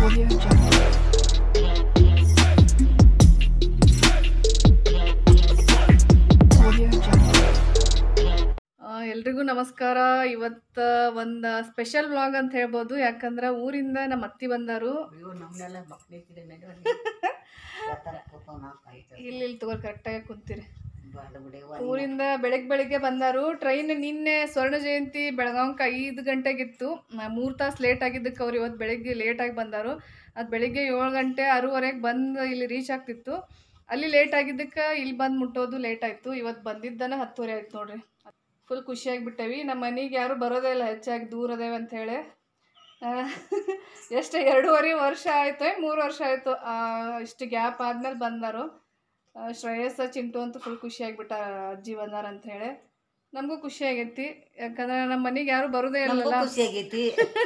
Audio Jungle. Audio Jungle. ಆ, ಎಲ್ರಿಗೂ ನಮಸ್ಕಾರ ಇವತ್ತು ಒಂದು ಸ್ಪೆಷಲ್ ವ್ಲಾಗ್ ಅಂತ ಹೇಳ್ಬೋದು ಯಾಕಂದ್ರೆ ಊರಿಂದ ನಮ್ಮ ಅತ್ತಿ ಬಂದಾರು ಅಯ್ಯೋ ನಮ್ಮನ್ನೆಲ್ಲ ಮಕ್ಕಳಿದ್ರೆ ನಡುವೆ ಇಲ್ಲಿ ಇಲ್ಲಿ ತಗೋರ್ ಕರೆಕ್ಟಾಗಿ ಕುಂತೀರಿ ಬಾಡ ಬಿಡಿ ಊರಿಂದ ಬೆಳಗ್ಗೆ ಬೆಳಿಗ್ಗೆ ಬಂದಾರು ಟ್ರೈನ್ ನಿನ್ನೆ ಸ್ವರ್ಣ ಜಯಂತಿ ಬೆಳಗಾಂಕ ಐದು ಗಂಟೆಗಿತ್ತು ಮೂರು ತಾಸು ಲೇಟ್ ಆಗಿದ್ದಕ್ಕೆ ಅವ್ರು ಇವತ್ತು ಬೆಳಿಗ್ಗೆ ಲೇಟಾಗಿ ಬಂದಾರು ಅದು ಬೆಳಿಗ್ಗೆ ಏಳು ಗಂಟೆ ಆರೂವರೆಗೆ ಬಂದು ಇಲ್ಲಿ ರೀಚ್ ಆಗ್ತಿತ್ತು ಅಲ್ಲಿ ಲೇಟ್ ಆಗಿದ್ದಕ್ಕೆ ಇಲ್ಲಿ ಬಂದು ಮುಟ್ಟೋದು ಲೇಟ್ ಆಯಿತು ಇವತ್ತು ಬಂದಿದ್ದನ ಹತ್ತುವರೆ ಆಯ್ತು ನೋಡ್ರಿ ಫುಲ್ ಖುಷಿಯಾಗಿಬಿಟ್ಟೇವಿ ನಮ್ಮ ಮನೆಗೆ ಯಾರೂ ಬರೋದೇ ಇಲ್ಲ ಹೆಚ್ಚಾಗಿ ದೂರ ಅದೇವೆ ಅಂಥೇಳಿ ಎಷ್ಟು ಎರಡೂವರೆ ವರ್ಷ ಆಯಿತು ಮೂರು ವರ್ಷ ಆಯಿತು ಇಷ್ಟು ಗ್ಯಾಪ್ ಆದ್ಮೇಲೆ ಬಂದಾರು ಆ, ಶ್ರೇಯಸ್ಸ ಚಿಂಟು ಅಂತೂ ಫುಲ್ ಖುಷಿಯಾಗಿಬಿಟ್ಟ ಅಜ್ಜಿ ಬಂದಾರ ಅಂತ ಹೇಳಿ ನಮಗೂ ಖುಷಿ ಆಗೈತಿ ಯಾಕಂದ್ರೆ ನಮ್ಮ ಮನೆಗೆ ಯಾರು ಬರೋದೇ ನಮಗೂ ಇರಲಿಲ್ಲ ಖುಷಿ ಆಗೈತಿ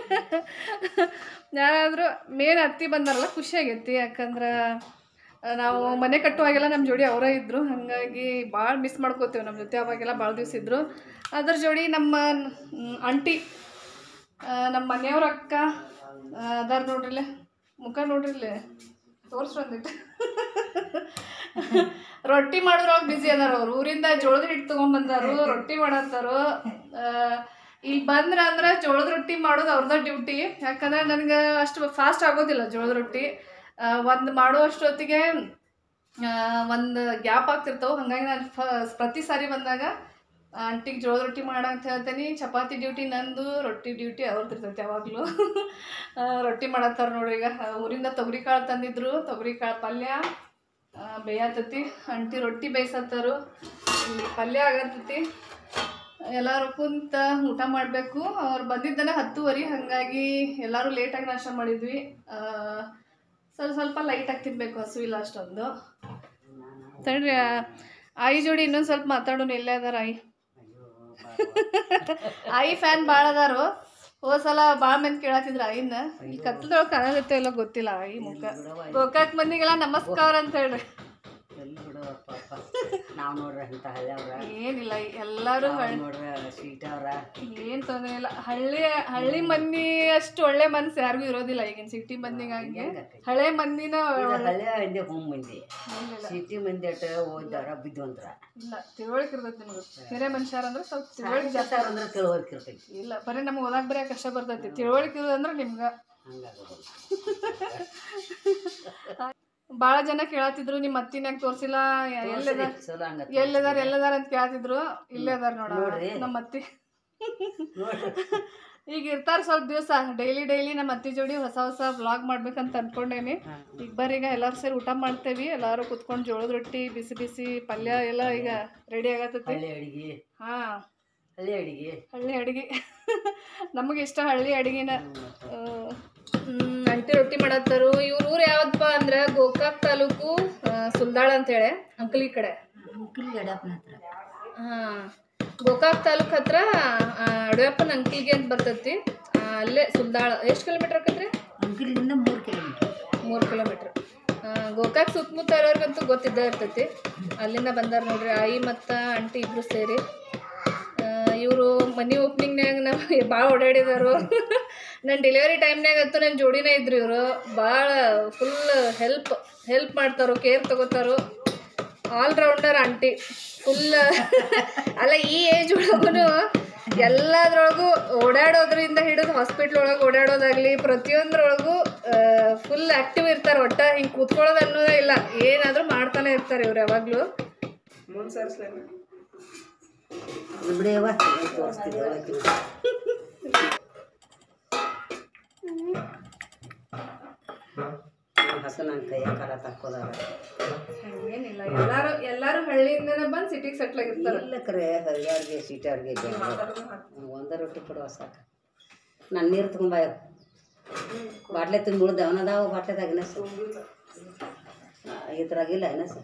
ಯಾರಾದರೂ ಮೇನ್ ಅತ್ತಿ ಬಂದಾರಲ್ಲ ಖುಷಿ ಆಗೈತಿ ಯಾಕಂದ್ರೆ ಆ, ನಾವು ಮನೆ ಕಟ್ಟುವಾಗೆಲ್ಲ ನಮ್ಮ ಜೋಡಿ ಅವರೇ ಇದ್ದರು ಹಾಗಾಗಿ ಭಾಳ ಮಿಸ್ ಮಾಡ್ಕೋತೀವಿ ನಮ್ಮ ಜೊತೆ ಅವಾಗೆಲ್ಲ ಭಾಳ ದಿವಸ ಇದ್ದರು ಅದ್ರ ಜೋಡಿ ನಮ್ಮ ಮ್, ಆಂಟಿ ಆ, ನಮ್ಮ ಮನೆಯವ್ರ ಅಕ್ಕ ಆ, ಅದಾರ ನೋಡ್ರಿಲೆ ಮುಖ ನೋಡ್ರಿಲೆ ತೋರ್ಸ್ ಬಂದಿಟ್ಟು ರೊಟ್ಟಿ ಮಾಡೋದ್ರೊಳಗೆ ಬಿಸಿ ಅದಾರ ಅವ್ರು ಊರಿಂದ ಜೋಳದ ಹಿಟ್ಟು ತೊಗೊಂಬಂದಾರು ರೊಟ್ಟಿ ಮಾಡತ್ತಾರು ಆ, ಇಲ್ಲಿ ಬಂದ್ರ ಅಂದ್ರೆ ಜೋಳದ ರೊಟ್ಟಿ ಮಾಡೋದು ಅವ್ರದ ಡ್ಯೂಟಿ ಯಾಕಂದ್ರೆ ನನಗೆ ಅಷ್ಟು ಫಾಸ್ಟ್ ಆಗೋದಿಲ್ಲ ಜೋಳದ ರೊಟ್ಟಿ ಒಂದು ಮಾಡೋ ಅಷ್ಟೊತ್ತಿಗೆ ಒಂದು ಗ್ಯಾಪ್ ಆಗ್ತಿರ್ತಾವೆ ಹಾಗಾಗಿ ನಾನು ಫ ಪ್ರತಿ ಸಾರಿ ಬಂದಾಗ ಆಂಟಿಗೆ ಜೋಳದ ರೊಟ್ಟಿ ಮಾಡ ಅಂತ ಹೇಳ್ತೀನಿ ಚಪಾತಿ ಡ್ಯೂಟಿ ನಂದು ರೊಟ್ಟಿ ಡ್ಯೂಟಿ ಅವ್ರದ್ದು ಇರ್ತೈತೆ ಯಾವಾಗಲೂ ರೊಟ್ಟಿ ಮಾಡತ್ತಾರ ನೋಡ್ರಿ ಈಗ ಆ, ಊರಿಂದ ತೊಗರಿ ಕಾಳು ತಂದಿದ್ರು ತೊಗರಿ ಕಾಳು ಪಲ್ಯ ಆ, ಬೇಯತ್ತತಿ ಆಂಟಿ ರೊಟ್ಟಿ ಬೇಯಿಸತ್ತಾರು ಇಲ್ಲಿ ಪಲ್ಯ ಆಗತ್ತತಿ ಎಲ್ಲರೂ ಕುಂತ ಊಟ ಮಾಡಬೇಕು ಅವ್ರು ಬಂದಿದ್ದನ ಹತ್ತುವರೆ ಹಾಗಾಗಿ ಎಲ್ಲರೂ ಲೇಟಾಗಿ ನಾಷ್ಟ ಮಾಡಿದ್ವಿ ಆ, ಸ್ವಲ್ಪ ಸ್ವಲ್ಪ ಲೈಟಾಗಿ ತಿನ್ಬೇಕು ಹಸು ಇಲ್ಲ ಅಷ್ಟೊಂದು ತಡ್ರಿ ಆ, ಆಯಿ ಜೋಡಿ ಇನ್ನೊಂದು ಸ್ವಲ್ಪ ಮಾತಾಡೋಣ ಎಲ್ಲೇ ಅದಾರ ಆಯಿ ಆಯಿ ಫ್ಯಾನ್ ಭಾಳ ಅದಾರು ಹೋದ್ ಸಲ ಭಾಳ ಮಂದಿ ಕೇಳತ್ತಿದ್ರು ಆಯಿನ ಈ ಕತ್ತಲದೊಳಗೆ ಕಾಣಕತ್ತೋ ಇಲ್ಲ ಗೊತ್ತಿಲ್ಲ ಆಯಿ ಮುಖ ಗೋಕಾಕ್ ಮಂದಿಗೆಲ್ಲ ನಮಸ್ಕಾರ ಅಂತ ಹೇಳ್ರಿ ಎಲ್ಲಿ ಬಿಡು ಪಾಪ ನಾವು ನೋಡ್ರಿ ಅಂತ ಹಳ್ಳಿಯವ್ರ ಏನಿಲ್ಲ ಎಲ್ಲರೂ ಹಳ್ಳಿ ನೋಡ್ರಿ ಸ್ವೀಟ್ ಅವ್ರ ಏನ್ ತೊಂದರೆ ಇಲ್ಲ ಹಳ್ಳಿ ಹಳ್ಳಿ ಮಂದಿ ಅಷ್ಟು ಒಳ್ಳೆ ಮನಸ್ಸು ಯಾರಿಗೂ ಇರೋದಿಲ್ಲ ಈಗಿನ ಸಿಟಿ ಮಂದಿಗಾಗಿ ಹಳೆ ಮಂದಿನ ಇದು ಹಳ್ಳಿಯ ಹಿಂದೆ ಹೋಮ್ ಮಂದಿ ಸಿಟಿ ಮಂದಿ ಅಟ ಓದ್ದಾರ ಬಿದ್ವಂದ್ರ ಇಲ್ಲ ತಿಳುವಳಿಕೆ ಇರ್ತೈತಿ ನಿಮ್ಗೆ ಹಿರೇ ಮನುಷ್ಯರ ಅಂದ್ರೆ ಸ್ವಲ್ಪ ತಿಳುವಳಿಕೆ ಜಾಸ್ತಿ ಅಂದ್ರೆ ತಿಳುವಳಿಕೆ ಇರ್ತೈತಿ ಇಲ್ಲ ಬರೀ ನಮ್ಗೆ ಓದಾಕ್ ಬರೀ ಕಷ್ಟ ಬರ್ತೈತಿ ತಿಳುವಳಿಕೆ ಇರೋದಂದ್ರೆ ನಿಮ್ಗೆ ಹಂಗಾಗೋದಿಲ್ಲ ಭಾಳ ಜನ ಕೇಳತ್ತಿದ್ರು ನಿಮ್ಮ ಅತ್ತಿನ್ಯಾಗ ತೋರ್ಸಿಲ್ಲ ಎಲ್ಲದ ಚಲೋ ಹಂಗ ಎಲ್ಲದಾರ ಎಲ್ಲದಾರ ಅಂತ ಕೇಳತ್ತಿದ್ರು ಇಲ್ಲೇ ಅದಾರ ನೋಡ ನೋಡ್ರಿ. ನಮ್ಮ ಅತ್ತಿ ನೋಡ್ರಿ ಈಗ ಇರ್ತಾರ ಸ್ವಲ್ಪ ದಿವಸ ಡೈಲಿ ಡೈಲಿ ನಮ್ಮ ಅತ್ತಿ ಜೋಡಿ ಹೊಸ ಹೊಸ ವ್ಲಾಗ್ ಮಾಡ್ಬೇಕಂತ ಅನ್ಕೊಂಡೇನಿ ಈಗ ಬರ್ರಿ ಈಗ ಎಲ್ಲರೂ ಸೇರಿ ಊಟ ಮಾಡ್ತೇವಿ ಎಲ್ಲರೂ ಕುತ್ಕೊಂಡು ಜೋಳದ ರೊಟ್ಟಿ ಬಿಸಿ ಬಿಸಿ ಪಲ್ಯ ಎಲ್ಲ ಈಗ ರೆಡಿ ಆಗತ್ತೈತಿ ಹಳ್ಳಿ ಅಡಿಗೆ ಹಾ ಹಳ್ಳಿ ಅಡಿಗೆ ಹಳ್ಳಿ ಅಡಿಗೆ ನಮಗೆ ಇಷ್ಟ ಹಳ್ಳಿ ಅಡಿಗೆನ ಅಂಟಿ ರೊಟ್ಟಿ ಮಾಡತ್ತಾರು ಇವ್ರ ಊರು ಯಾವ್ದಪ್ಪ ಅಂದ್ರೆ ಗೋಕಾಕ್ ತಾಲೂಕು ಆ, ಸುಲ್ದಾಳ ಅಂತೇಳಿ ಅಂಕಲಿ ಕಡೆ ಅಂಕಲ್ ಯಡಪ್ಪನ ಹತ್ರ ಹಾಂ ಗೋಕಾಕ್ ತಾಲೂಕ್ ಹತ್ರ ಆ, ಅಡವ್ಯಪ್ಪನ ಅಂಕಲ್ಗೆ ಅಂತ ಬರ್ತೈತಿ ಆ, ಅಲ್ಲೇ ಸುಲ್ದಾಳ ಎಷ್ಟು ಕಿಲೋಮೀಟರ್ ಆಕತ್ರಿ ಅಂಕಲಿಂದ ಮೂರು ಕಿಲೋಮೀಟರ್ ಮೂರು ಕಿಲೋಮೀಟ್ರ್ ಗೋಕಾಕ್ ಸುತ್ತಮುತ್ತ ಇರೋರ್ಗಂತೂ ಗೊತ್ತಿದ್ದೇ ಇರ್ತೈತಿ ಅಲ್ಲಿಂದ ಬಂದಾರ ನೋಡ್ರಿ ಆಯಿ ಮತ್ತು ಆಂಟಿ ಇಬ್ರು ಸೇರಿ ಇವರು ಮನಿ ಓಪ್ನಿಂಗ್ನಾಗ ನಾವು ಭಾಳ ಓಡಾಡಿದಾರು ನನ್ನ ಡೆಲಿವರಿ ಟೈಮ್ನಾಗ ಅಂತೂ ನನ್ನ ಜೋಡಿನೇ ಇದ್ರು ಇವರು ಭಾಳ ಫುಲ್ ಹೆಲ್ಪ್ ಹೆಲ್ಪ್ ಮಾಡ್ತಾರೋ ಕೇರ್ ತಗೋತಾರೋ ಆಲ್ರೌಂಡರ್ ಆಂಟಿ ಫುಲ್ ಅಲ್ಲ ಈ ಏಜ್ ಒಳಗೂ ಎಲ್ಲದ್ರೊಳಗೂ ಓಡಾಡೋದ್ರಿಂದ ಹಿಡಿದು ಹಾಸ್ಪಿಟ್ಲ್ ಒಳಗೆ ಓಡಾಡೋದಾಗ್ಲಿ ಪ್ರತಿಯೊಂದ್ರೊಳಗೂ ಫುಲ್ ಆಕ್ಟಿವ್ ಇರ್ತಾರೆ ಒಟ್ಟ ಹಿಂಗೆ ಕೂತ್ಕೊಳ್ಳೋದು ಅನ್ನೋದೇ ಇಲ್ಲ ಏನಾದರೂ ಮಾಡ್ತಾನೆ ಇರ್ತಾರೆ ಇವ್ರು ಯಾವಾಗಲೂ ಬಿಡಿಯವ ತೋರಿಸ್ತಿದ್ದೆ ಹಸು ನನ್ನ ಕೈಯ ಕರ ತಕ್ಕೋದಾರ ಏನಿಲ್ಲ ಎಲ್ಲಾರು ಎಲ್ಲಾರು ಹಳ್ಳಿಯಿಂದನೇ ಬಂದು ಸಿಟಿಗೆ ಸೆಟ್ಲ್ ಆಗಿರ್ತಾರೆ ಇಲ್ಲ ಕರೆ ಹರಿಯಾರ್ಗೆ ಸೀಟಾರ್ಗೆ ಒಂದ ರೊಟ್ಟಿ ಕೊಡುವ ಸಾಕು ನನ್ನ ನೀರು ತುಂಬ ಬಾಟ್ಲೆ ತುಂಬ ಉಳ್ದ ಅವನದಾವ ಬಾಟ್ಲೆದಾಗ ಏನಸು ಇದ್ರಾಗಿಲ್ಲ ಏನಸು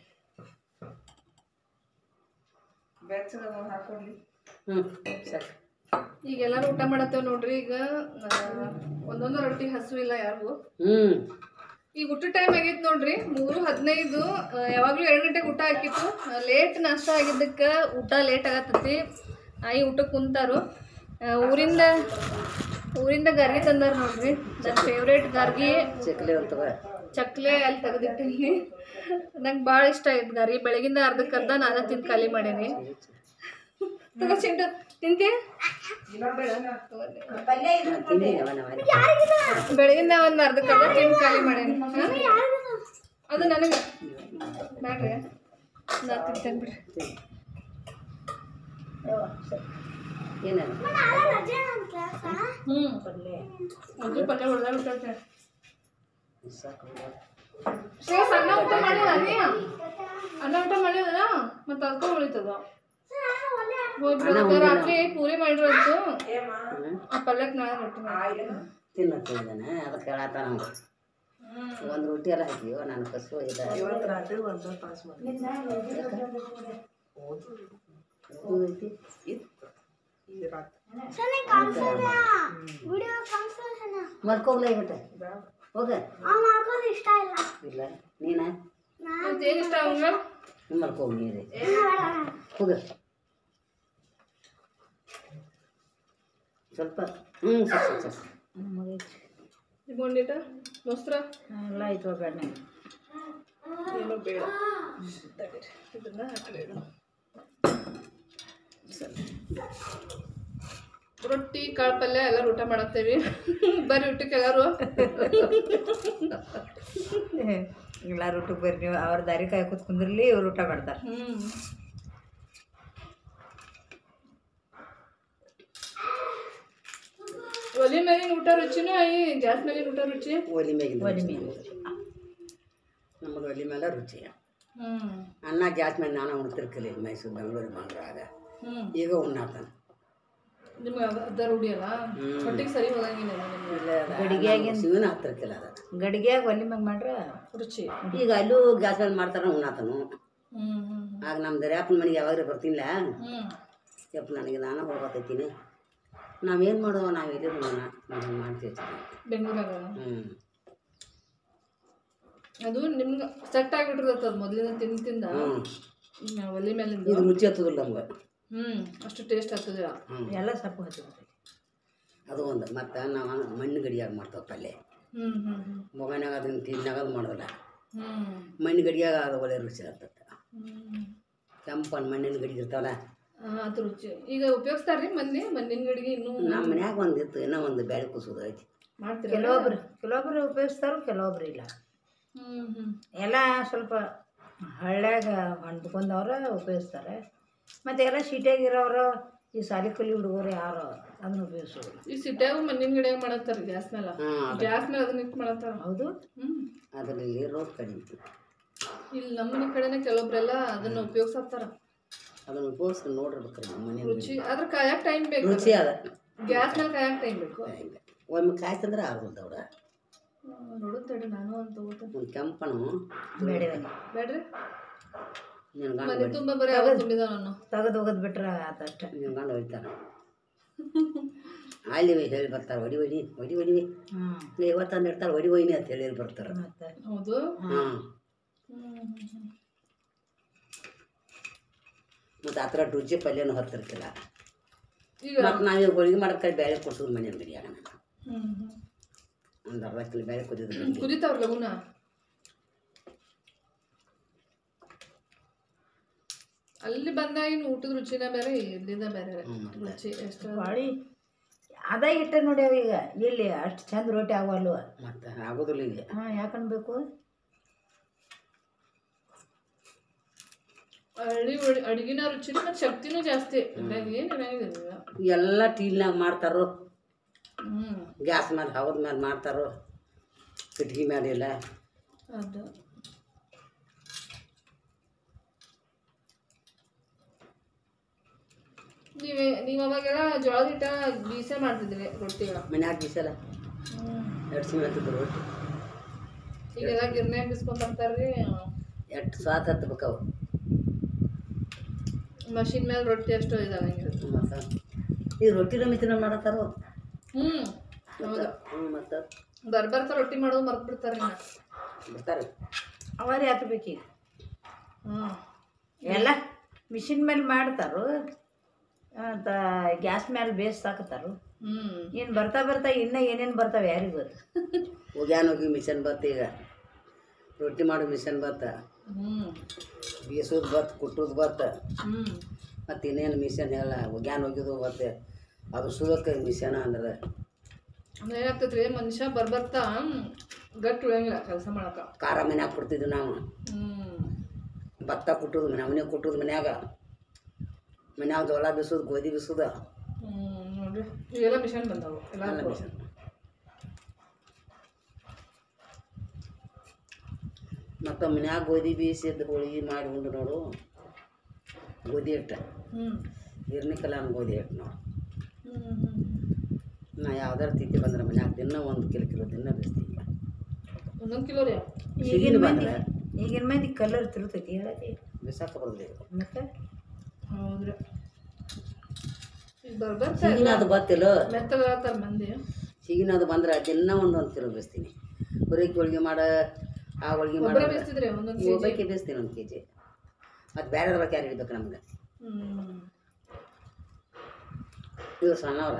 ಹ್ಞೂ ಸರಿ ಈಗ ಎಲ್ಲಾರು ಊಟ ಮಾಡತ್ತೇವ್ ನೋಡ್ರಿ ಈಗ ಆ, ಒಂದೊಂದು ರೊಟ್ಟಿ ಹಸು ಇಲ್ಲ ಯಾರಿಗೂ ಹ್ಞೂ ಈಗ ಊಟ ಟೈಮ್ ಆಗೈತೆ ನೋಡ್ರಿ ಮೂರು ಹದಿನೈದು ಆ, ಯಾವಾಗ್ಲೂ ಎರಡು ಗಂಟೆಗೆ ಊಟ ಹಾಕಿತ್ತು ಲೇಟ್ ನಾಷ್ಟ ಆಗಿದ್ದಕ್ಕೆ ಊಟ ಲೇಟ್ ಆಗತ್ತೈತಿ ಆಯಿ ಊಟಕ್ಕೆ ಕುಂತಾರು ಆ, ಊರಿಂದ ಊರಿಂದ ಗರ್ಗಿ ತಂದಾರ ನೋಡ್ರಿ ನನ್ನ ಫೇವ್ರೇಟ್ ಗರ್ಗಿ ಚಕ್ಲಿ ಅಂತವ ಚಕ್ಲೆ ಅಲ್ಲಿ ತೆಗೆದಿಟ್ಟಿನಿ ನಂಗೆ ಭಾಳ ಇಷ್ಟ ಆಯ್ತು ಗರಿ ಬೆಳಗಿಂದ ಅರ್ಧಕ್ಕೆ ಅರ್ಧ ನಾನು ತಿಂದು ಖಾಲಿ ಮಾಡೀನಿ ತಗೋ ಚಿಂಟು ತಿಂತಿ ತಿಂದಿನವ ನಾವು ಬೆಳಗಿಂದ ಒಂದು ಅರ್ಧಕ್ಕೆ ಅರ್ಧ ತಿಂದು ಖಾಲಿ ಮಾಡೀನಿ ಅದು ನನಗೆ ಬೇಡ್ರಿ ನಾ ತಿಂತೇನೆ ಬಿಡ್ರಿ ಏನೇನು ಹ್ಞೂ ಅಜ್ಜಿ ಪಲ್ಯ ಹೊಡೆದ ಬಿಟ್ಟೈತೆ ಸಾಕು ಶ್ರೇಯಸ್ ಅನ್ನ ಊಟ ಮಾಡಿದ ನೀ ಅನ್ನ ಊಟ ಮಾಡಿದ ಮತ್ತೆ ಅದಕ್ಕೂ ಉಳಿತದ ಹೋಗ್ಬಿಡು. ರಾತ್ರಿ ಪೂರಿ ಮಾಡಿರೋದು ಆ ಪಲ್ಯಕ್ಕೆ ನಾಳೆ ರೊಟ್ಟಿ ಮಾಡಿ ತಿನ್ನತ್ತಿದ್ದಾನೆ ಅದಕ್ಕೆ ಹೇಳತ್ತ ನಾವು ಒಂದು ರೊಟ್ಟಿ ಎಲ್ಲ ಹಾಕಿವ ನಾನು ಕಸು ಇದೆ ಐತಿ ಮಲ್ಕೋಗ್ಲ ಬಿಟ್ಟೆ ಹೋಗ ಇಲ್ಲ ನೀನ ಏನು ಇಷ್ಟ ಅವಂಗ ಮಲ್ಕೋಗ್ ನೀರಿ ಹೋಗ ಸ್ವಲ್ಪ ಹ್ಞೂ ಸರ್ ಸರ್ ಸರ್ ಇಟ್ಕೊಂಡಿಟ್ಟ ಮೊಸ್ರ ಎಲ್ಲ ಆಯ್ತು ಬೇಡ ಏನೋ ಬೇಡ ತಡೀರಿ. ಇದನ್ನ ಹಾಕ್ಬೇಡ ರೊಟ್ಟಿ ಕಾಳು ಪಲ್ಯ ಎಲ್ಲ ಊಟ ಮಾಡತ್ತೇವಿ ಬರ್ರಿ ಊಟಕ್ಕೆ ಎಲ್ಲರೂ ಎಲ್ಲಾರು ಊಟಕ್ಕೆ ಬರ್ರಿ ನೀವು ಅವ್ರ ದಾರಿ ಕಾಯ್ಕೊತ್ ಕುಂದ್ರಲಿ ಇವ್ರು ಊಟ ಮಾಡ್ತಾರೆ ಹ್ಮ್ ಒಲಿ ಮೇಲಿನ ಊಟ ರುಚಿನೂ ಐ ಗ್ಯಾಸ್ ಮೇಲಿನ ಊಟ ರುಚಿ ಒಲಿ ಮ್ಯಾಗಿಂದ ಒಲಿ ರುಚಿ ಮೇಲೆ. ನಮ್ಮದು ಒಲಿ ಮೇಲೆ ರುಚಿ ಹ್ಮ್ ಅನ್ನ ಜಾಸ್ತಿ ಮೇಲೆ ನಾನು ಉಣ್ತಿರ್ಕಲಿ ಮೈಸೂರು ಬೆಂಗಳೂರು ಬಂದ್ರಾಗ ಹ್ಮ್ ಈಗ ಉಣ್ಣಾತಾನ ನಿಮ್ಗೆ ಅದ ರೂಢಿ ಅಲ್ಲ ಹೊಟ್ಟಿಗೆ ಸರಿ ಹೋಗಂಗಿಲ್ಲ ನಿಮ್ಗೆ ಗಡಿಗೆಯಾಗಿಂದ ಶಿವನ ಹತ್ತಿರಕ್ಕಿಲ್ಲ ಅದ ಗಡಿಗೆಯಾಗ ಒಲಿ ಮ್ಯಾಗ ಮಾಡ್ರ ರುಚಿ ಈಗ ಅಲ್ಲೂ ಗ್ಯಾಸ್ ಮೇಲೆ ಮಾಡ್ತಾರ ಉಣ್ಣಾತನು ಹ್ಮ್ ಹ್ಮ್ ಆಗ ನಮ್ಮ ದರ್ಯಾಪನ ಮನೆಗೆ ಯಾವಾಗ್ರಿ ಬರ್ತೀನಿಲ್ಲ ಹ್ಮ್ ಯಪ್ಪ ನನಗೆ ನಾನು ಹೋಗತ್ತೈತೀನಿ ನಾವೇನು ಮಾಡುವ ನಾವು ಎಲ್ಲಿ ಮಾಡೋಣ ನಾವು ಮಾಡ್ತೀವಿ ಬೆಂಗಳೂರಾಗ ಹ್ಞೂ ಅದು ನಿಮ್ಗೆ ಸೆಟ್ ಆಗಿಬಿಟ್ಟಿರ್ತದೆ ಅದು ಮೊದಲಿನ ತಿಂದು ತಿಂದ ಹ್ಞೂ ಒಲಿ ಮೇಲಿಂದ ಇದು ರುಚಿ ಹತ್ತದಿಲ್ಲ ನಮ್ಗೆ ಹ್ಮ್ ಅಷ್ಟು ಟೇಸ್ಟ್ ಆಗ್ತದೆ ಹ್ಞೂ ಎಲ್ಲ ಸೊಪ್ಪು ಹಚ್ಚಿಬಿಡ್ತೈತಿ ಅದು ಒಂದು ಮತ್ತು ನಾವು ಮಣ್ಣು ಗಡಿಯಾಗ ಮಾಡ್ತಾವೆ ಪಲ್ಯ ಹ್ಮ್ ಹ್ಮ್ ಹ್ಮ್ ಮೊಗನಾಗ ಅದನ್ನ ತಿನ್ನಾಗ ಅದು ಮಾಡೋದಿಲ್ಲ ಹ್ಮ್ ಮಣ್ಣು ಗಡಿಯಾಗ ಅದು ಒಳ್ಳೆ ರುಚಿ ಆಗ್ತದೆ ಹ್ಮ್ ಕೆಂಪನ್ ಮಣ್ಣಿನ ಗಡಿಗೆ ಇರ್ತಾವಲ್ಲ ಆ, ಅದು ರುಚಿ ಈಗ ಉಪಯೋಗಿಸ್ತಾರ್ರಿ ಮಂದಿ ಮಣ್ಣಿನ ಗಡಿಗೆ ಇನ್ನೂ ನಮ್ಮ ಮನ್ಯಾಗ ಒಂದಿತ್ತು ಇನ್ನೂ ಒಂದು ಬ್ಯಾಳೆ ಕುಸೋದು ಐತಿ ಮಾಡ್ತೀರ ಕೆಲವೊಬ್ರು ಕೆಲವೊಬ್ರು ಉಪಯೋಗಿಸ್ತಾರು ಕೆಲವೊಬ್ರು ಇಲ್ಲ ಹ್ಮ್ ಹ್ಮ್ ಎಲ್ಲ ಸ್ವಲ್ಪ ಹಳ್ಳ್ಯಾಗ ಹೊಂದ್ಕೊಂಡವ್ರ ಉಪಯೋಗಿಸ್ತಾರೆ ಮತ್ತು ಎಲ್ಲ ಸಿಟಿಯಾಗಿರೋರು ಈ ಸಾಲಿ ಕಲಿ ಹುಡುಗರು ಯಾರು ಅದನ್ನ ಉಪಯೋಗಿಸೋದು ಈ ಸಿಟ್ಯಾಗ ಮಣ್ಣಿನ ಗಡಿಯಾಗ ಮಾಡತ್ತಾರ ಗ್ಯಾಸ್ ಮೇಲೆ ಹಾಂ ಗ್ಯಾಸ್ ಮೇಲೆ ಅದನ್ನ ಇಟ್ಟು ಮಾಡತ್ತಾರ ಹೌದು ಹ್ಮ್ ಅದರಲ್ಲಿ ರೋಡ್ ಕಡಿಮೆ ಇಲ್ಲಿ ನಮ್ಮ ಮನೆ ಕಡೆನೇ ಕೆಲವೊಬ್ರೆಲ್ಲ ಅದನ್ನ ಉಪಯೋಗಿಸತ್ತಾರ ಅದನ್ನು ಉಪಯೋಗಿಸಿ ನೋಡಿರ್ಬೇಕ್ರಿ ನಮ್ಮ ಮನೆ ರುಚಿ ಅದ್ರ ಕಾಯಕ್ ಟೈಮ್ ಬೇಕು ರುಚಿ ಅದ ಗ್ಯಾಸ್ ಮೇಲೆ ಕಾಯಕ್ ಟೈಮ್ ಬೇಕು ಒಮ್ಮೆ ಕಾಯ್ತಂದ್ರೆ ಆಗೋದು ಅವ್ರ ನೋಡುತ್ತ ತಡಿ ನಾನು ಅಂತ ತಗೋತೇನೆ ಒಂದು ಕೆಂಪನು ಬೇಡವಲ್ಲ ಬೇಡ್ರಿ ನಿನ್ನ ಗಂಡ ಮನೆ ತುಂಬ ಬರೀ ಅವಾಗ ತುಂಬಿದ ನಾನು ತೆಗೆದು ಒಗದ್ ಬಿಟ್ರೆ ಆತಷ್ಟ ನಿನ್ನ ಗಂಡ ಹೊಡಿತಾರ ಅಲ್ಲಿ ಹೇಳಿ ಬರ್ತಾರೆ ಹೊಡಿ ಹೊಡಿ ಹೊಡಿ ಹೊಡಿವಿ ಹ್ಞೂ ಇವತ್ತಂದು ಇರ್ತಾರೆ ಹೊಡಿ ಹೊಯ್ನಿ ಅಂತ ಹೇಳಿ ಬರ್ತಾರೆ ಮತ್ತು ಹೌದು ಹಾಂ ಮತ್ತು ಆ ಥರ ರುಚಿ ಪಲ್ಯನೂ ಹತ್ತಿರ್ತಿಲ್ಲ ಈಗ ಮತ್ತು ನಾವೀಗ ಹೋಳಿಗೆ ಮಾಡೋದ್ ಕಡೆ ಬೇಳೆ ಕೊಡ್ಸೋದು ಮನೆ ಗಡಿಯಾಗ ಹ್ಮ್ ಹ್ಮ್ ಒಂದು ಅರ್ಧ ಕಿಲೋ ಬೇಳೆ ಕುದಿದ್ರು ಕುದಿತಾವ್ರ ಲಗುನ ಅಲ್ಲಿ ಬಂದಾಗ ಇನ್ನು ಊಟದ ರುಚಿನ ಬೇರೆ ಇಲ್ಲಿಂದ ಬೇರೆ ರುಚಿ ಎಷ್ಟು ಬಾಳಿ ಅದ ಇಟ್ಟ ನೋಡಿ ಅವ ಈಗ ಇಲ್ಲಿ ಅಷ್ಟು ಚಂದ ರೊಟ್ಟಿ ಆಗವಲ್ವ ಮತ್ತು ಆಗೋದಿಲ್ಲ ಇಲ್ಲಿ ಹಾಂ ಯಾಕನ್ಬೇಕು ಹಳ್ಳಿ ಒಳ್- ಅಡ್ಗಿನ ರುಚಿನ ಮತ್ತು ಶಕ್ತಿನೂ ಜಾಸ್ತಿ ಇದ್ರಾಗ ಏನು ಇರಂಗಿಲ್ಲ ಎಲ್ಲ ಟೀಲ್ನಾಗ ಮಾಡ್ತಾರೋ ಹ್ಮ್ ಗ್ಯಾಸ್ ಮೇಲೆ ಹವದ ಮೇಲೆ ಮಾಡ್ತಾರೋ ಕಿಟ್ಕಿ ಮೇಲೆ ಇಲ್ಲ ಅದು ನೀವೇ ನೀವು ಅವಾಗೆಲ್ಲ ಜೋಳದ ಹಿಟ್ಟ ಬೀಸೆ ಮಾಡ್ತಿದ್ರಿ ರೊಟ್ಟಿಗಳ ಮನ್ಯಾಗ ಬಿಸಲ್ಲ ಎರಡು ಸಿಮೆ ಹತ್ತಿದ್ರು ರೊಟ್ಟಿ ಈಗೆಲ್ಲ ಗಿರ್ನ್ಯಾಗ ಬಿಸ್ಕೊಂಡ್ ಬರ್ತಾರ್ರಿ ಎಷ್ಟು ಸ್ವಾದ ಹತ್ಬೇಕು ಅವು ಮಷಿನ್ ಮೇಲೆ ರೊಟ್ಟಿ ಅಷ್ಟು ಇದಾಗಂಗಿರುತ್ತೆ ಮತ್ತು ಈ ರೊಟ್ಟಿನ ಮಿತಿನ ಮಾಡತ್ತಾರೋ ಹ್ಮ್ ಹೌದು ಹ್ಞೂ ಮತ್ತು ಬರ್ಬರ್ತ ರೊಟ್ಟಿ ಮಾಡೋದು ಮರ್ತ್ ಬಿಡ್ತಾರ ಇನ್ನ ಬಿಡ್ತಾರೆ ಅವರೇ ಹಾಕ್ಬೇಕೀಗ ಹ್ಮ್ ಎಲ್ಲ ಮಿಷಿನ್ ಮೇಲೆ ಮಾಡ್ತಾರು ಅಂತ ಗ್ಯಾಸ್ ಮೇಲೆ ಬೇಯಿಸಾಕತ್ತಾರು ಹ್ಮ್ ಇನ್ನು ಬರ್ತಾ ಬರ್ತಾ ಇನ್ನೂ ಏನೇನು ಬರ್ತಾವೆ ಯಾರಿಗೂ ಗೊತ್ತು ಒಗ್ಯಾನ ಹೋಗಿ ಮಿಷನ್ ಬತ್ತ ಈಗ ರೊಟ್ಟಿ ಮಾಡೋ ಮಿಷನ್ ಬತ್ತ ಹ್ಮ್ ಬೀಸೋದು ಬತ್ತು ಕುಟ್ಟೋದು ಬತ್ತ ಹ್ಮ್ ಮತ್ತು ಇನ್ನೇನು ಮಿಷನ್ ಎಲ್ಲ ಒಗ್ಯಾನ ಹೋಗಿದ್ದು ಬತ್ತೆ ಅದು ಸುದಕ್ಕೆ ಮಿಷನ್ ಅಂದ್ರೆ ಅಂದ್ರೆ ಏನಾಗ್ತೈತ್ರಿ ಮನುಷ್ಯ ಬರ್ಬರ್ತಾ ಗಟ್ಟಿ ಉಳಿಯಂಗಿಲ್ಲ ಕೆಲಸ ಮಾಡಕ ಖಾರ ಮನ್ಯಾಗ ಕೊಡ್ತಿದ್ವಿ ನಾವು ಹ್ಮ್ ಭತ್ತ ಕುಟ್ಟೋದು ಮನೆ ಅವನೇ ಕುಟ್ಟೋದು ಮನ್ಯಾಗ ಮನ್ಯಾಗ ಜೋಳ ಬೀಸೋದು ಗೋಧಿ ಬೀಸೋದು ಹ್ಮ್ ನೋಡ್ರಿ ಇವೆಲ್ಲ ಮಿಷನ್ ಬಂದವು ಎಲ್ಲ ಎಲ್ಲ ಮಿಷನ್ ಮತ್ತು ಮನ್ಯಾಗ ಗೋಧಿ ಬೀಸಿದ್ದು ಹೋಳಿಗೆ ಮಾಡಿ ಉಂಡು ನೋಡು ಗೋಧಿ ಹಿಟ್ಟು ಹ್ಮ್ ಇರ್ನಿಕಲ್ಲ ಅನ್ನೋ ಗೋಧಿ ಹಿಟ್ಟು ನೋಡು ಹ್ಮ್ ಹ್ಮ್ ನಾ ಯಾವ್ದಾರ ತಿಥಿ ಬಂದ್ರೆ ಮನ್ಯಾಗ ದಿನ ಒಂದು ಕಿಲೋ ಕಿಲೋ ದಿನ ಬೀಸ್ತೀವಿ ಒಂದೊಂದು ಕಿಲೋ ರೀ ಈಗಿನ ಸಿಹಿನ ಮಂದಿ ಬಂದ್ರೆ ಈಗಿನ ಮಂದಿ ಕಲರ್ ತಿರುತೈತಿ ಹೇಳತಿ ಬಿಸಾಕ ಬರೋದಿಲ್ಲ ಮತ್ತೆ ಹೌದ್ರಿ ಈಗ ಬರ್ಬರ್ತಾ ಸಿಹಿನ ಅದು ಬತ್ತಿಲ್ಲ ಮೆತ್ತಗಾತಾರ ಮಂದಿ ಸಿಹಿನ ಅದು ಬಂದ್ರೆ ದಿನ ಒಂದೊಂದು ಕಿಲೋ ಬೀಸ್ತೀನಿ ಹುರಿಕಿ ಹೋಳಿಗೆ ಮಾಡ ಆ ಹೋಳಿಗೆ ಒಬ್ಬರೇ ಮಾಡ ಬೇಯಿಸ್ತಿದ್ರಿ ಒಂದೊಂದು ಕೆ ಜಿ ಒಬ್ಬಕ್ಕೆ ಬೀಸ್ತೀನಿ ಒಂದು ಕೆ ಜಿ ಮತ್ತು ಬೇರೆ ಬಗ್ಗೆ ಯಾರು ಹಿಡಿಬೇಕು ನಮ್ಗೆ ಹ್ಮ್ ಇವ್ರು ಸಣ್ಣವ್ರ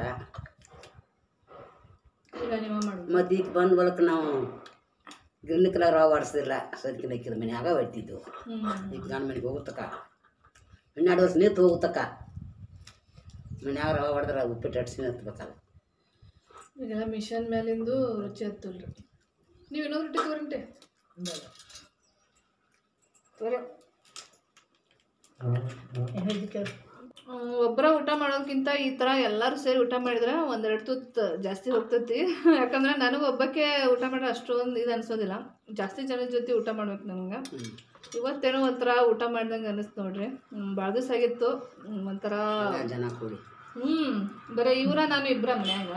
ಇಲ್ಲ ನೀವ ಮಾಡುದು ಮತ್ತು ಈಗ ಬಂದ ಬಳಿಕ ನಾವು ಗಿರ್ನಿಕಲ ರವ ಆಡಿಸ್ದಿಲ್ಲ ಸದ್ಕಿನ ಇಕ್ಕಿದ ಮನ್ಯಾಗ ಹೊಡ್ತಿದ್ವು ಹ್ಮ್ ಈಗ ಗಂಡ ಮನೆಗೆ ಹೋಗುತ್ತಕ್ಕ ಹನ್ನೆರಡು ವರ್ಷ ನಿಂತು ಹೋಗುತ್ತಕ್ಕ ಮನ್ಯಾಗ ರವ ಹೊಡೆದ್ರೆ ಉಪ್ಪಿಟ್ಟು ಅಡ್ಸಿನ ಹತ್ಬೇಕಲ್ಲ ಈಗೆಲ್ಲ ಮಿಷನ್ ಮೇಲಿಂದು ರುಚಿ ಹತ್ತಲ್ರಿ ನೀವು ಇನ್ನೊಂದು ರೊಟ್ಟಿ ತಗೋರಿಂಟೆ ತೋರಿ ಒಬ್ಬರ ಊಟ ಮಾಡೋದಕ್ಕಿಂತ ಈ ಥರ ಎಲ್ಲರೂ ಸೇರಿ ಊಟ ಮಾಡಿದ್ರೆ ಒಂದೆರಡು ತುತ್ತು ಜಾಸ್ತಿ ಹೋಗ್ತೈತಿ ಯಾಕಂದ್ರೆ ನನಗೆ ಒಬ್ಬಕ್ಕೆ ಊಟ ಮಾಡಿದ್ರೆ ಅಷ್ಟೊಂದು ಇದು ಅನ್ಸೋದಿಲ್ಲ ಜಾಸ್ತಿ ಜನದ ಜೊತೆ ಊಟ ಮಾಡ್ಬೇಕು ನನಗೆ ಇವತ್ತೇನೋ ಒಂಥರ ಊಟ ಮಾಡ್ದಂಗೆ ಅನಿಸ್ತು ನೋಡ್ರಿ ಭಾಳ ದಿವಸ ಆಗಿತ್ತು ಹ್ಮ್, ಒಂಥರ ಎಲ್ಲ ಜನ ಕೂಡಿ ಹ್ಞೂ ಬರೀ ಇವರ ನಾನು ಇಬ್ಬರ ಮನ್ಯಾಗ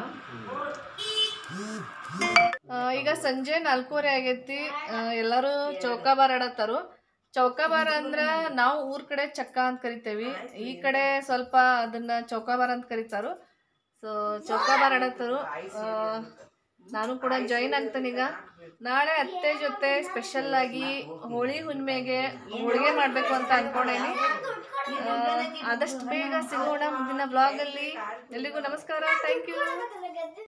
ಆ, ಈಗ ಸಂಜೆ ನಾಲ್ಕೂವರೆ ಆಗೈತಿ ಆ, ಎಲ್ಲರೂ ಚೌಕಾಬಾರ್ ಆಡತ್ತಾರು ಚೌಕಾಬಾರ ಅಂದ್ರ ನಾವು ಊರ್ ಕಡೆ ಚಕ್ಕ ಅಂತ ಕರಿತೇವಿ ಈ ಕಡೆ ಸ್ವಲ್ಪ ಅದನ್ನ ಚೌಕಾಬಾರ್ ಅಂತ ಕರೀತಾರು ಸೊ ಚೌಕಾಬಾರ್ ಆಡತ್ತಾರು ಆ, ನಾನು ಕೂಡ ಜಾಯಿನ್ ಆಗ್ತೇನೀಗ ನಾಳೆ ಅತ್ತೆ ಜೊತೆ ಸ್ಪೆಷಲ್ ಆಗಿ ಹೋಳಿ ಹುಣ್ಣಿಮೆಗೆ ಹೋಳಿಗೆ ಮಾಡಬೇಕು ಅಂತ ಅನ್ಕೊಂಡೇನಿ ಆ, ಆದಷ್ಟು ಬೇಗ ಸಿಗೋಣ ಮುಂದಿನ ಬ್ಲಾಗಲ್ಲಿ ಎಲ್ಲಿಗೂ ನಮಸ್ಕಾರ ಥ್ಯಾಂಕ್ ಯು